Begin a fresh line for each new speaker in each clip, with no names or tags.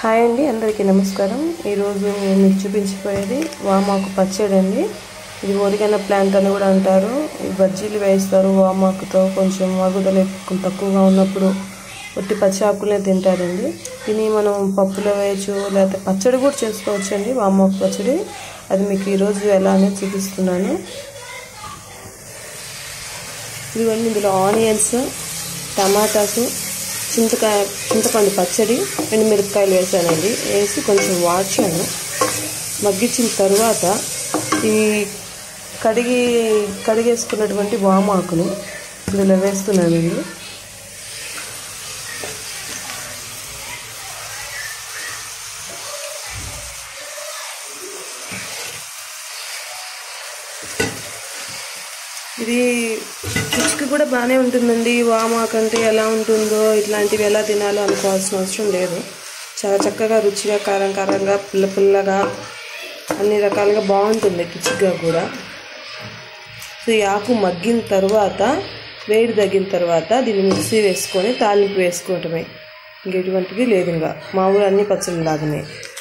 hi అండి అందరికీ నమస్కారం ఈరోజు నేను మీకు చూపించిపోయేది వామాకు పచ్చడి అండి ఇది ఓరిగన ప్లాంట్ అని కూడా అంటారు ఈ బజ్జీలు వేస్తారు వామాకుతో కొంచెం మరుగుదల ఎక్కువ తక్కువగా ఉన్నప్పుడు ఒట్టి పచ్చి ఆకులనే తింటారండి దీన్ని మనం పప్పులో వేయచ్చు లేకపోతే పచ్చడి కూడా చేసుకోవచ్చు అండి వామాకు పచ్చడి అది మీకు ఈరోజు ఎలా అనేది చూపిస్తున్నాను ఇదిగోండి ఇందులో ఆనియన్స్ టమాటాసు చింతకాయ చింతపండు పచ్చడి రెండు మిరపకాయలు వేసానండి వేసి కొంచెం వాడ్చాను మగ్గించిన తర్వాత ఈ కడిగి కడిగేసుకున్నటువంటి వామాకును ఇందులో వేస్తున్నానండి ఇది రుచికి కూడా బాగానే ఉంటుందండి వామాకు అంటే ఎలా ఉంటుందో ఇట్లాంటివి ఎలా తినాలో అనుకోవాల్సిన అవసరం లేదు చాలా చక్కగా రుచిగా కారం కారంగా పుల్ల పుల్లగా అన్ని రకాలుగా బాగుంటుంది కిచిగా కూడా సో ఈ ఆకు మగ్గిన తర్వాత వేడి తగ్గిన తర్వాత దీన్ని మిక్సీ వేసుకొని తాలింపు వేసుకోవటమే ఇంకెటువంటిది లేదు ఇంకా మామూలు అన్ని పచ్చళ్ళు లాగానే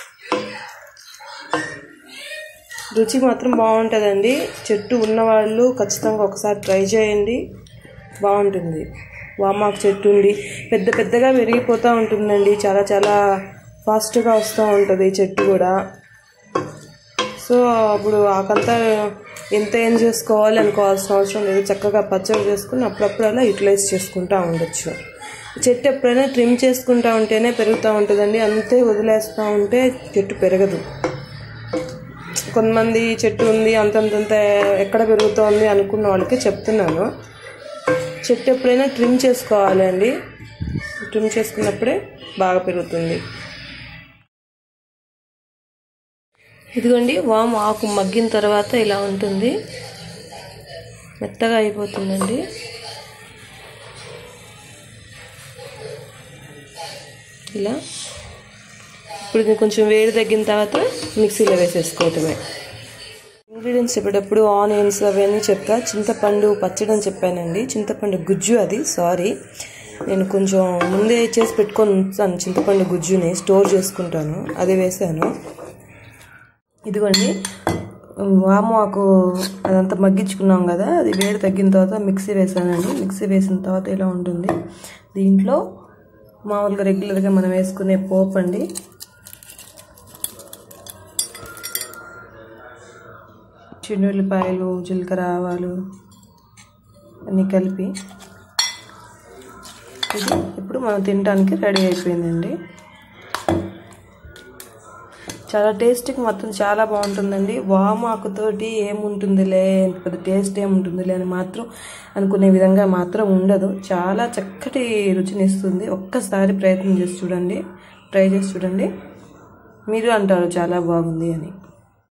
రుచి మాత్రం బాగుంటుందండి చెట్టు ఉన్నవాళ్ళు ఖచ్చితంగా ఒకసారి ట్రై చేయండి బాగుంటుంది వామాకు చెట్టు ఉండి పెద్ద పెద్దగా పెరిగిపోతూ ఉంటుందండి చాలా చాలా ఫాస్ట్గా వస్తూ ఉంటుంది చెట్టు కూడా సో అప్పుడు ఆకంతా ఎంత ఏం చేసుకోవాలి అనుకోవాల్సిన అవసరం లేదు చక్కగా పచ్చడి చేసుకుని అప్పుడప్పుడు అలా యూటిలైజ్ చేసుకుంటూ ఉండొచ్చు చెట్టు ఎప్పుడైనా ట్రిమ్ చేసుకుంటూ ఉంటేనే పెరుగుతూ ఉంటుందండి అంతే వదిలేస్తూ ఉంటే చెట్టు పెరగదు కొంతమంది చెట్టు ఉంది అంతంతంత ఎక్కడ పెరుగుతోంది అనుకున్న వాళ్ళకి చెప్తున్నాను చెట్టు ఎప్పుడైనా ట్రిమ్ చేసుకోవాలి అండి ట్రిమ్ చేసుకున్నప్పుడే బాగా పెరుగుతుంది ఇదిగోండి వాము ఆకు మగ్గిన తర్వాత ఇలా ఉంటుంది మెత్తగా అయిపోతుందండి ఇలా ఇప్పుడు ఇది కొంచెం వేడి తగ్గిన తర్వాత మిక్సీలో వేసేసుకోవటమే ఇంగ్రీడియంట్స్ చెప్పేటప్పుడు ఆనియన్స్ అవన్నీ చెప్తా చింతపండు పచ్చడి అని చెప్పానండి చింతపండు గుజ్జు అది సారీ నేను కొంచెం ముందే చేసి పెట్టుకొని ఉంచాను చింతపండు గుజ్జుని స్టోర్ చేసుకుంటాను అది వేసాను ఇదిగోండి వాము ఆకు అదంతా మగ్గించుకున్నాం కదా అది వేడి తగ్గిన తర్వాత మిక్సీ వేసానండి మిక్సీ వేసిన తర్వాత ఇలా ఉంటుంది దీంట్లో మామూలుగా రెగ్యులర్గా మనం వేసుకునే పోపు అండి చిన్నుల్లిపాయలు జీలకర్ర ఆవాలు అన్నీ కలిపి ఇది ఇప్పుడు మనం తినడానికి రెడీ అయిపోయిందండి చాలా టేస్ట్కి మాత్రం చాలా బాగుంటుందండి వామాకుతోటి ఏముంటుందిలే పెద్ద టేస్ట్ ఏముంటుందిలే అని మాత్రం అనుకునే విధంగా మాత్రం ఉండదు చాలా చక్కటి రుచినిస్తుంది ఒక్కసారి ప్రయత్నం చేసి చూడండి ట్రై చేసి చూడండి మీరు అంటారు చాలా బాగుంది అని